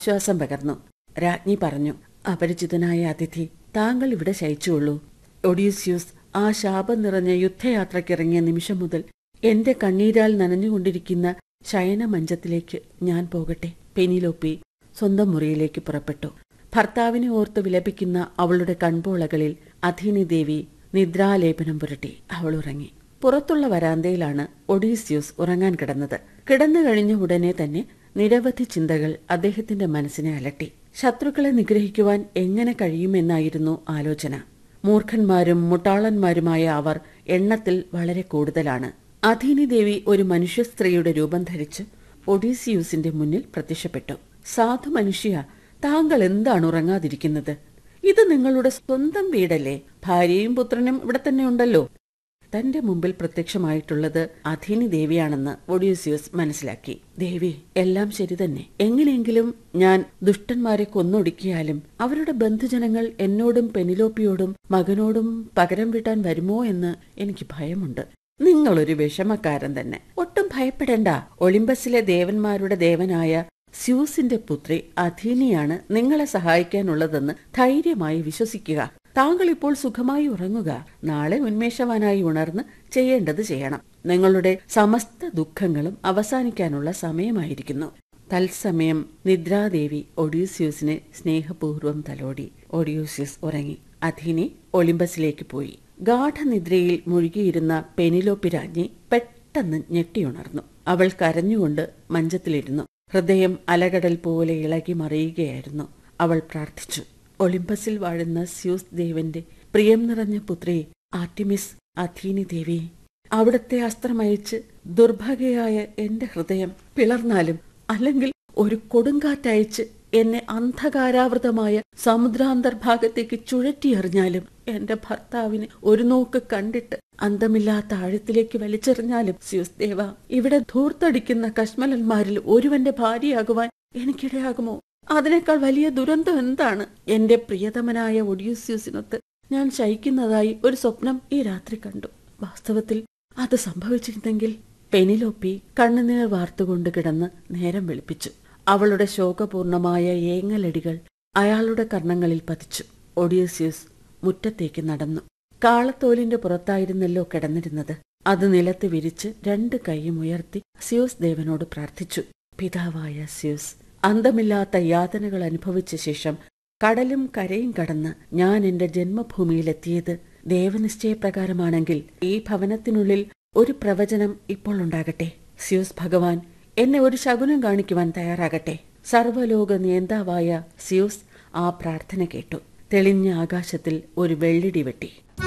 ശ്വാസം പകർന്നു രാജ്ഞി പറഞ്ഞു അപരിചിതനായ അതിഥി താങ്കൾ ഇവിടെ ശയിച്ചുള്ളൂ ഒഡീസ്യൂസ് ആ ശാപം നിറഞ്ഞ യുദ്ധയാത്രയ്ക്കിറങ്ങിയ നിമിഷം മുതൽ എന്റെ കണ്ണീരാൽ നനഞ്ഞുകൊണ്ടിരിക്കുന്ന ശയനമഞ്ചത്തിലേക്ക് ഞാൻ പോകട്ടെ പെനിലോപ്പി സ്വന്തം മുറിയിലേക്ക് പുറപ്പെട്ടു ഭർത്താവിനെ ഓർത്ത് വിലപിക്കുന്ന അവളുടെ കൺപോളകളിൽ അധീനി ദേവി നിദ്രാലേപനം പുരട്ടി അവൾ ഉറങ്ങി പുറത്തുള്ള വരാന്തയിലാണ് ഒഡീസ്യൂസ് ഉറങ്ങാൻ കിടന്നത് കിടന്നു കഴിഞ്ഞ ഉടനെ തന്നെ നിരവധി ചിന്തകൾ അദ്ദേഹത്തിന്റെ മനസ്സിനെ അലട്ടി ശത്രുക്കളെ നിഗ്രഹിക്കുവാൻ എങ്ങനെ കഴിയുമെന്നായിരുന്നു ആലോചന മൂർഖന്മാരും മുട്ടാളന്മാരുമായ അവർ എണ്ണത്തിൽ വളരെ കൂടുതലാണ് അധീനി ദേവി ഒരു മനുഷ്യ സ്ത്രീയുടെ രൂപം ധരിച്ച് ഒഡീസിയൂസിന്റെ മുന്നിൽ പ്രത്യക്ഷപ്പെട്ടു സാധു മനുഷ്യ താങ്കൾ എന്താണ് ഉറങ്ങാതിരിക്കുന്നത് ഇത് നിങ്ങളുടെ സ്വന്തം വീടല്ലേ ഭാര്യയും പുത്രനും ഇവിടെ തന്നെ ഉണ്ടല്ലോ തന്റെ മുമ്പിൽ പ്രത്യക്ഷമായിട്ടുള്ളത് അധീനി ദേവിയാണെന്ന് ഒഡീസിയസ് മനസ്സിലാക്കി ദേവി എല്ലാം ശരി തന്നെ എങ്ങനെയെങ്കിലും ഞാൻ ദുഷ്ടന്മാരെ കൊന്നൊടുക്കിയാലും അവരുടെ ബന്ധുജനങ്ങൾ എന്നോടും പെനിലോപ്പിയോടും മകനോടും പകരം വീട്ടാൻ വരുമോ എന്ന് എനിക്ക് ഭയമുണ്ട് നിങ്ങളൊരു വിഷമക്കാരൻ തന്നെ ഒട്ടും ഭയപ്പെടേണ്ട ഒളിമ്പസിലെ ദേവന്മാരുടെ ദേവനായ സ്യൂസിന്റെ പുത്രി അധീനിയാണ് നിങ്ങളെ സഹായിക്കാനുള്ളതെന്ന് ധൈര്യമായി വിശ്വസിക്കുക താങ്കൾ ഇപ്പോൾ സുഖമായി ഉറങ്ങുക നാളെ ഉന്മേഷവാനായി ഉണർന്ന് ചെയ്യേണ്ടത് ചെയ്യണം നിങ്ങളുടെ സമസ്ത ദുഃഖങ്ങളും അവസാനിക്കാനുള്ള സമയമായിരിക്കുന്നു തത്സമയം നിദ്രാദേവി ഒഡ്യൂസ്യൂസിനെ സ്നേഹപൂർവ്വം തലോടി ഒഡ്യൂസ്യൂസ് ഉറങ്ങി അധീനി ഒളിമ്പസിലേക്ക് പോയി ഗാഠനിദ്രയിൽ മുഴുകിയിരുന്ന പെനിലോപ്പി രാജ്ഞി പെട്ടെന്ന് ഞെട്ടിയുണർന്നു അവൾ കരഞ്ഞുകൊണ്ട് മഞ്ചത്തിലിരുന്നു ഹൃദയം അലകടൽ പോലെ ഇളകി മറിയുകയായിരുന്നു അവൾ പ്രാർത്ഥിച്ചു ഒളിമ്പസിൽ വാഴുന്ന സ്യൂസ് ദേവന്റെ പ്രിയം നിറഞ്ഞ പുത്രി ആർട്ടിമിസ് അഥീനി ദേവി അവിടത്തെ അസ്ത്രമയച്ച് ദുർഭാഗ്യയായ എന്റെ ഹൃദയം പിളർന്നാലും അല്ലെങ്കിൽ ഒരു കൊടുങ്കാറ്റയച്ച് എന്നെ അന്ധകാരാവൃതമായ സമുദ്രാന്തർഭാഗത്തേക്ക് ചുഴറ്റിയെറിഞ്ഞാലും എന്റെ ഭർത്താവിനെ ഒരു നോക്ക് കണ്ടിട്ട് അന്തമില്ലാത്ത ആഴത്തിലേക്ക് വലിച്ചെറിഞ്ഞാലും സ്യൂസ് ദേവ ഇവിടെ ധൂർത്തടിക്കുന്ന കശ്മലന്മാരിൽ ഒരുവന്റെ ഭാര്യയാകുവാൻ എനിക്കിടയാകുമോ അതിനേക്കാൾ വലിയ ദുരന്തം എന്താണ് എന്റെ പ്രിയതമനായ ഒഡ്യൂസ്യൂസിനൊത്ത് ഞാൻ ശയിക്കുന്നതായി ഒരു സ്വപ്നം ഈ രാത്രി കണ്ടു വാസ്തവത്തിൽ അത് സംഭവിച്ചിരുന്നെങ്കിൽ പെനിലോപ്പി കണ്ണുനീർ വാർത്തുകൊണ്ട് കിടന്ന് നേരം വെളുപ്പിച്ചു അവളുടെ ശോകപൂർണമായ ഏങ്ങലടികൾ അയാളുടെ കർണങ്ങളിൽ പതിച്ചു ഒഡിയസ്യൂസ് മുറ്റത്തേക്ക് നടന്നു കാളത്തോലിന്റെ പുറത്തായിരുന്നല്ലോ കിടന്നിരുന്നത് അത് നിലത്ത് വിരിച്ച് രണ്ട് കൈയും ഉയർത്തി സ്യൂസ് ദേവനോട് പ്രാർത്ഥിച്ചു പിതാവായ സ്യൂസ് അന്തമില്ലാത്ത യാതനകൾ അനുഭവിച്ച ശേഷം കടലും കരയും കടന്ന് ഞാൻ എന്റെ ജന്മഭൂമിയിലെത്തിയത് ദേവനിശ്ചയപ്രകാരമാണെങ്കിൽ ഈ ഭവനത്തിനുള്ളിൽ ഒരു പ്രവചനം ഇപ്പോൾ ഉണ്ടാകട്ടെ സ്യൂസ് ഭഗവാൻ എന്നെ ഒരു ശകുനം കാണിക്കുവാൻ തയ്യാറാകട്ടെ സർവലോക നേതാവായ സ്യൂസ് ആ പ്രാർത്ഥന കേട്ടു തെളിഞ്ഞ ആകാശത്തിൽ ഒരു വെള്ളിടി വെട്ടി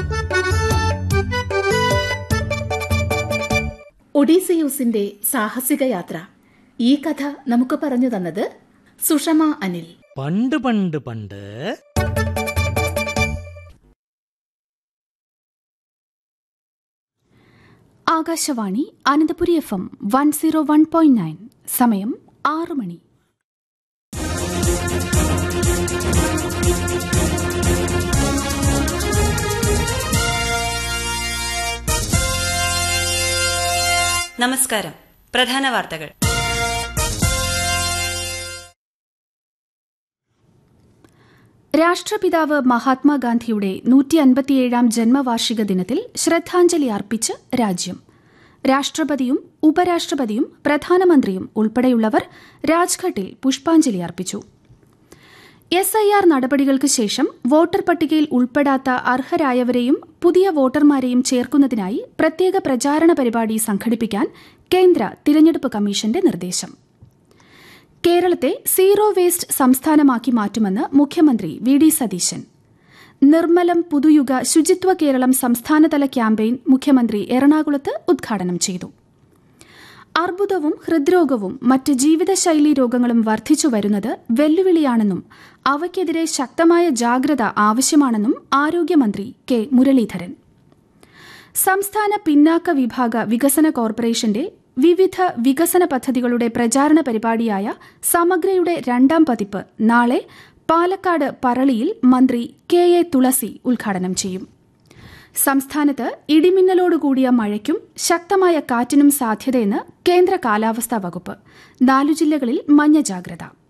ഒഡീസിയൂസിന്റെ സാഹസിക യാത്ര ഈ കഥ നമുക്ക് പറഞ്ഞു തന്നത് സുഷമ അനിൽ പണ്ട് പണ്ട് പണ്ട് Akashvani Ananthapuri F M one zero one point nine സമയം ആറു മണി നമസ്കാരം പ്രധാന വാർത്തകൾ രാഷ്ട്രപിതാവ് മഹാത്മാഗാന്ധിയുടെ നൂറ്റി അൻപത്തിയേഴാം ജന്മവാർഷിക ദിനത്തിൽ ശ്രദ്ധാഞ്ജലി അർപ്പിച്ച് രാജ്യം രാഷ്ട്രപതിയും ഉപരാഷ്ട്രപതിയും പ്രധാനമന്ത്രിയും ഉൾപ്പെടെയുള്ളവർ രാജ്ഘട്ടിൽ പുഷ്പാഞ്ജലി അർപ്പിച്ചു എസ് ഐ ആർ നടപടികൾക്ക് ശേഷം വോട്ടർ പട്ടികയിൽ ഉൾപ്പെടാത്ത അർഹരായവരെയും പുതിയ വോട്ടർമാരെയും ചേർക്കുന്നതിനായി പ്രത്യേക പ്രചാരണ പരിപാടി സംഘടിപ്പിക്കാൻ കേന്ദ്ര തിരഞ്ഞെടുപ്പ് കമ്മീഷന്റെ നിർദ്ദേശം കേരളത്തെ സീറോ വേസ്റ്റ് സംസ്ഥാനമാക്കി മാറ്റുമെന്ന് മുഖ്യമന്ത്രി വി ഡി സതീശൻ നിർമ്മലം പുതുയുഗ ശുചിത്വ കേരളം സംസ്ഥാനതല ക്യാമ്പയിൻ മുഖ്യമന്ത്രി എറണാകുളത്ത് ഉദ്ഘാടനം ചെയ്തു അർബുദവും ഹൃദ്രോഗവും മറ്റ് ജീവിതശൈലീ രോഗങ്ങളും വർദ്ധിച്ചു വരുന്നത് വെല്ലുവിളിയാണെന്നും അവയ്ക്കെതിരെ ശക്തമായ ജാഗ്രത ആവശ്യമാണെന്നും ആരോഗ്യമന്ത്രി കെ മുരളീധരൻ സംസ്ഥാന പിന്നാക്ക വിഭാഗ വികസന കോർപ്പറേഷന്റെ വിവിധ വികസന പദ്ധതികളുടെ പ്രചാരണ പരിപാടിയായ സമഗ്രയുടെ രണ്ടാം പതിപ്പ് നാളെ പാലക്കാട് പറളിയിൽ മന്ത്രി കെ എ തുളസി ഉദ്ഘാടനം ചെയ്യും സംസ്ഥാനത്ത് ഇടിമിന്നലോടുകൂടിയ മഴയ്ക്കും ശക്തമായ കാറ്റിനും സാധ്യതയെന്ന് കേന്ദ്ര കാലാവസ്ഥാ വകുപ്പ് നാലു ജില്ലകളിൽ മഞ്ഞ ജാഗ്രത